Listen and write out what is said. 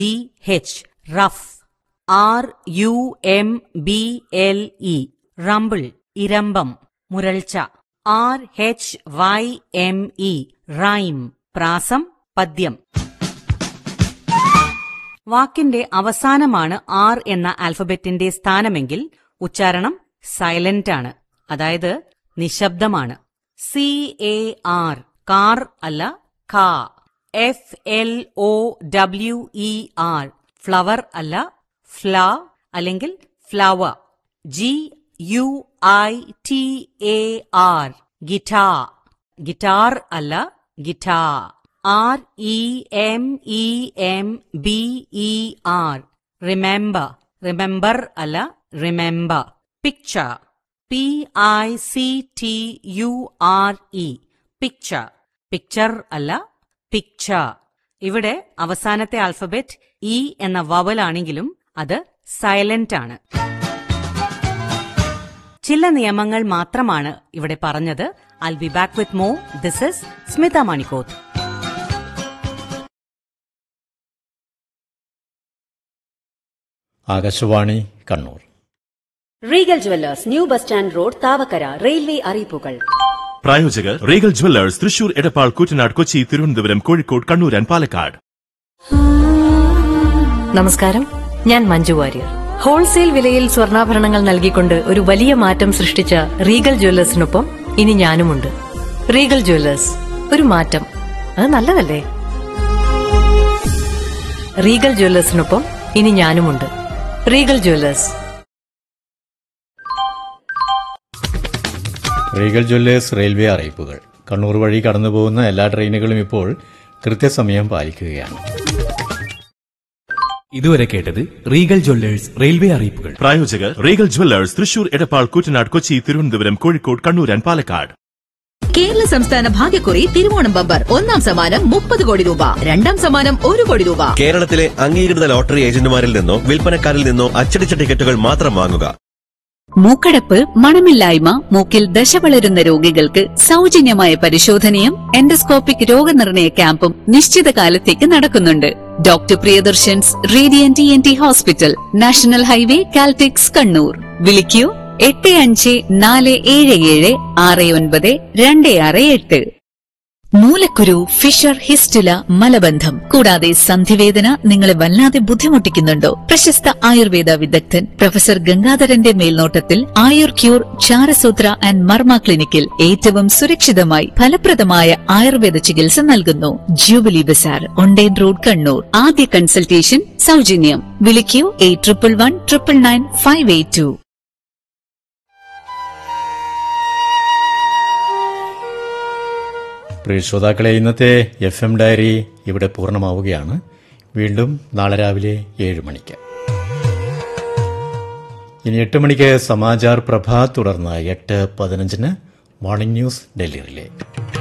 D H rough R U M B L E rumble ഇരമ്പം മുരൾച്ച R H Y M E rhyme പ്രാസം പദ്യം വാക്കിന്റെ അവസാനമാണ് ആർ എന്ന ആൽഫബറ്റിന്റെ സ്ഥാനമെങ്കിൽ ഉച്ചാരണം സൈലന്റ് ആണ് അതായത് നിശബ്ദമാണ് സി എ ആർ കാർ അല്ല ഖാ F L O W E R flower അല്ല ഫ്ല അല്ലെങ്കിൽ flower G U I T A R ഗിറ്റാ ഗിറ്റാർ അല്ല ഗിറ്റാ R E M E M B E R remember remember അല്ല remember picture P I C T U R E picture picture അല്ല picture ഇവിടെ അവസാനത്തെ ആൽഫബറ്റ് ഇ എന്ന വവലാണെങ്കിലും അത് silent ആണ് ചില നിയമങ്ങൾ മാത്രമാണ് ഇവിടെ പറഞ്ഞത് ഐ ബി ബാക്ക് വിത്ത് മോ this is Smitha Manikkoth Akashvani Kannur Regal Jewellers new bus stand road Thavakkara railway അറിയിപ്പുകൾ പ്രായോജകർ Regal Jewellers Thrissur Edappal Koottanad Kochi Thiruvananthapuram Kozhikode Kannur and Palakkad നമസ്കാരം ഞാൻ മഞ്ജു വാര്യർ ഹോൾസെയിൽ വിലയിൽ സ്വർണ്ണാഭരണങ്ങൾ നൽകിക്കൊണ്ട് ഒരു വലിയ മാറ്റം സൃഷ്ടിച്ച റീഗൽ ജ്വല്ലേഴ്സിനൊപ്പം ഇനി ഞാനുമുണ്ട് റീഗൽ ജ്വല്ലേഴ്സ് ഒരു മാറ്റം അത് നല്ലതല്ലേ റീഗൽ ജ്വല്ലേഴ്സിനൊപ്പം ഇനി ഞാനുമുണ്ട് Regal Jewellers Regal Jewellers railway അറിയിപ്പുകൾ കണ്ണൂർ വഴി കടന്നുപോകുന്ന എല്ലാ ട്രെയിനുകളും ഇപ്പോൾ കൃത്യസമയം പാലിക്കുകയാണ് ഇതുവരെ കേട്ടത് റീഗൽ ജ്വല്ലേഴ്സ് റെയിൽവേ അറിയിപ്പുകൾ പ്രായോജകർ Regal Jewellers Thrissur Edappal Koottanad Kochi Thiruvananthapuram Kozhikode Kannur and Palakkad Kerala സംസ്ഥാന ഭാഗ്യക്കുറി തിരുവോണം ബമ്പർ ഒന്നാം സമ്മാനം മുപ്പത് കോടി രൂപ രണ്ടാം സമ്മാനം ഒരു കോടി രൂപ കേരളത്തിലെ അംഗീകൃത ലോട്ടറി ഏജന്റുമാരിൽ നിന്നോ വിൽപ്പനക്കാരിൽ നിന്നോ അച്ചടിച്ച ടിക്കറ്റുകൾ മാത്രം വാങ്ങുക മൂക്കടപ്പ് മണമില്ലായ്മ മൂക്കിൽ ദശ വളരുന്ന രോഗികൾക്ക് സൗജന്യമായ പരിശോധനയും എൻഡോസ്കോപ്പിക് രോഗനിർണയ ക്യാമ്പും നിശ്ചിത കാലത്തേക്ക് നടക്കുന്നുണ്ട് doctor Priyadarshan's radiant N T hospital national highway Caltex Kannur വിളിക്കൂ എട്ട് അഞ്ച് നാല് ഏഴ് ഏഴ് ആറ് ഒൻപത് രണ്ട് ആറ് എട്ട് മൂലക്കുരു ഫിഷർ ഹിസ്റ്റുല മലബന്ധം കൂടാതെ സന്ധിവേദന നിങ്ങളെ വല്ലാതെ ബുദ്ധിമുട്ടിക്കുന്നുണ്ടോ പ്രശസ്ത ആയുർവേദ വിദഗ്ധൻ പ്രൊഫസർ ഗംഗാധരന്റെ മേൽനോട്ടത്തിൽ ആയുർ ക്യൂർ ചാരസൂത്ര ആൻഡ് മർമ്മ ക്ലിനിക്കിൽ ഏറ്റവും സുരക്ഷിതമായി ഫലപ്രദമായ ആയുർവേദ ചികിത്സ നൽകുന്നു ജൂബിലി ബസാർ ഒണ്ടേൻ റോഡ് കണ്ണൂർ ആദ്യ കൺസൾട്ടേഷൻ സൗജന്യം വിളിക്കൂ eight triple one triple nine five eight two പ്രിയ ശ്രോതാക്കളെ ഇന്നത്തെ എഫ് എം ഡയറി ഇവിടെ പൂർണ്ണമാവുകയാണ് വീണ്ടും നാളെ രാവിലെ ഏഴ് മണിക്ക് ഇനി എട്ട് മണിക്ക് സമാചാർ പ്രഭ തുടർന്ന് എട്ട് പതിനഞ്ചിന് മോർണിംഗ് ന്യൂസ് ഡൽഹി റിലേ